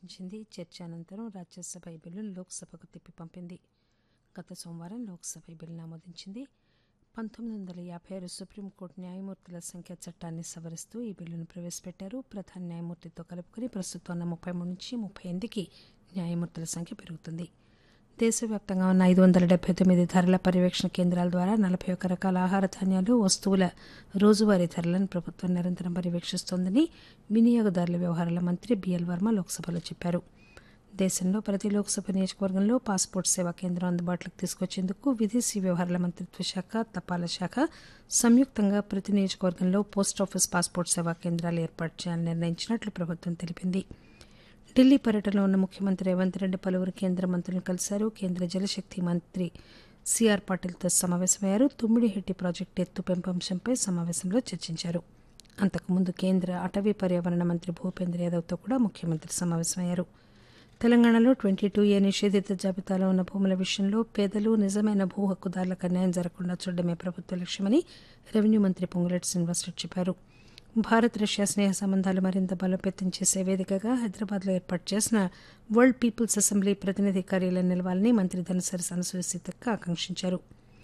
ఆమోదించింది చర్చ అనంతరం రాజ్యసభ ఈ బిల్లును లోక్సభకు తిప్పి పంపింది గత సోమవారం లోక్సభ ఈ బిల్లును ఆమోదించింది పంతొమ్మిది వందల యాభై ఆరు సుప్రీంకోర్టు న్యాయమూర్తుల సంఖ్య చట్టాన్ని సవరిస్తూ ఈ బిల్లును ప్రవేశపెట్టారు ప్రధాన న్యాయమూర్తితో కలుపుకుని ప్రస్తుతం ఉన్న ముప్పై మూడు నుంచి ముప్పై ఎనిమిదికి న్యాయమూర్తుల సంఖ్య పెరుగుతుంది దేశవ్యాప్తంగా ఉన్న ఐదు వందల డెబ్బై తొమ్మిది ధరల పర్యవేక్షణ కేంద్రాల ద్వారా నలభై ఒక్క రకాల ఆహార ధాన్యాలు వస్తువుల రోజువారీ ధరలను ప్రభుత్వం నిరంతరం పర్యవేక్షిస్తోందని వినియోగదారుల వ్యవహారాల మంత్రి బిఎల్ వర్మ లోక్సభలో చెప్పారు దేశంలో ప్రతి లోక్సభ నియోజకవర్గంలో పాస్పోర్ట్ సేవా కేంద్రం అందుబాటులోకి తీసుకొచ్చేందుకు విదేశీ వ్యవహారాల మంత్రిత్వ శాఖ తపాలా శాఖ సంయుక్తంగా ప్రతి నియోజకవర్గంలో పోస్టాఫీస్ పాస్పోర్ట్ సేవా కేంద్రాలు ఏర్పాటు చేయాలని నిర్ణయించినట్లు ప్రభుత్వం తెలిపింది ఢిల్లీ పర్యటనలో ఉన్న ముఖ్యమంత్రి రేవంత్ రెడ్డి పలువురు కేంద్ర మంత్రులను కలిశారు కేంద్ర జలశక్తి మంత్రి సిఆర్ పాటిల్తో సమావేశమయ్యారు తుమ్మిడిహెట్టి ప్రాజెక్టు ఎత్తు పెంపంశంపై సమావేశంలో చర్చించారు అంతకుముందు కేంద్ర అటవీ పర్యావరణ మంత్రి భూపేంద్ర యాదవ్తో కూడా ముఖ్యమంత్రి సమావేశమయ్యారు తెలంగాణలో ట్వంటీ టూ ఏ నిషేధిత జాబితాలో ఉన్న భూముల విషయంలో పేదలు నిజమైన భూ హక్కుదారులకు అన్యాయం జరగకుండా చూడడమే ప్రభుత్వ లక్ష్యమని రెవెన్యూ మంత్రి పొంగులేటి శ్రీనివాసరెడ్డి చెప్పారు భారత్ రష్యా స్నేహ సంబంధాలు మరింత బలోపేతం చేసే వేదికగా హైదరాబాద్లో ఏర్పాటు చేసిన వరల్డ్ పీపుల్స్ అసెంబ్లీ ప్రతినిధి కార్యాలయం నిలవాలని మంత్రి ధనసరి అనసూయ సీతక్క ఆకాంక్షించారు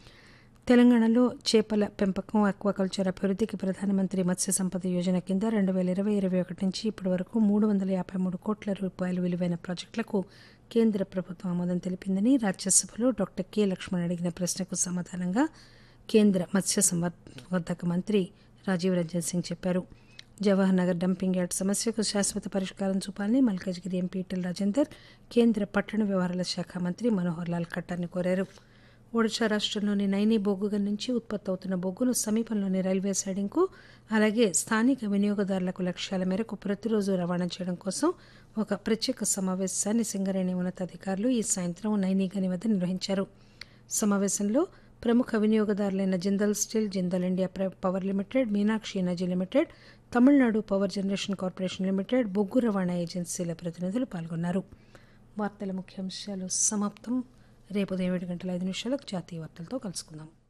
తెలంగాణలో చేపల పెంపకం అక్వాకల్చర్ అభివృద్ధికి ప్రధానమంత్రి మత్స్య సంపద యోజన కింద రెండు వేల ఇరవై ఇరవై ఒకటి నుంచి ఇప్పటి వరకు మూడు వందల యాభై మూడు కోట్ల రూపాయలు విలువైన ప్రాజెక్టులకు కేంద్ర ప్రభుత్వం ఆమోదం తెలిపిందని రాజ్యసభలో డాక్టర్ కె లక్ష్మణ్ అడిగిన ప్రశ్నకు సమాధానంగా కేంద్ర మత్స్య సంవర్ధక మంత్రి రాజీవ్ రంజన్ సింగ్ చెప్పారు జవహర్ నగర్ డంపింగ్ యార్డ్ సమస్యకు శాశ్వత పరిష్కారం చూపాలని మల్కాజ్గిరి ఎంపీ ఈటెల రాజేందర్ కేంద్ర పట్టణ వ్యవహారాల శాఖ మంత్రి మనోహర్ లాల్ ఖట్టార్ని కోరారు ఒడిశా రాష్ట్రంలోని నైనీ బొగ్గుగన్ నుంచి ఉత్పత్తి అవుతున్న బొగ్గును సమీపంలోని రైల్వే సైడింగ్కు అలాగే స్థానిక వినియోగదారులకు లక్ష్యాల మేరకు ప్రతిరోజు రవాణా చేయడం కోసం ఒక ప్రత్యేక సమావేశాన్ని సింగరేణి ఉన్నతాధికారులు ఈ సాయంత్రం నైనీ గని వద్ద నిర్వహించారు సమావేశంలో ప్రముఖ వినియోగదారులైన Jindal steel Jindal India power limited Meenakshi energy limited Tamil Nadu power generation corporation limited బొగ్గు రవాణా ఏజెన్సీల ప్రతినిధులు పాల్గొన్నారు వార్తల ముఖ్యాంశాలు సమాప్తం రేపు ఉదయం ఏడు గంటల ఐదు నిమిషాలకు జాతీయ వార్తలతో కలుసుకుందాం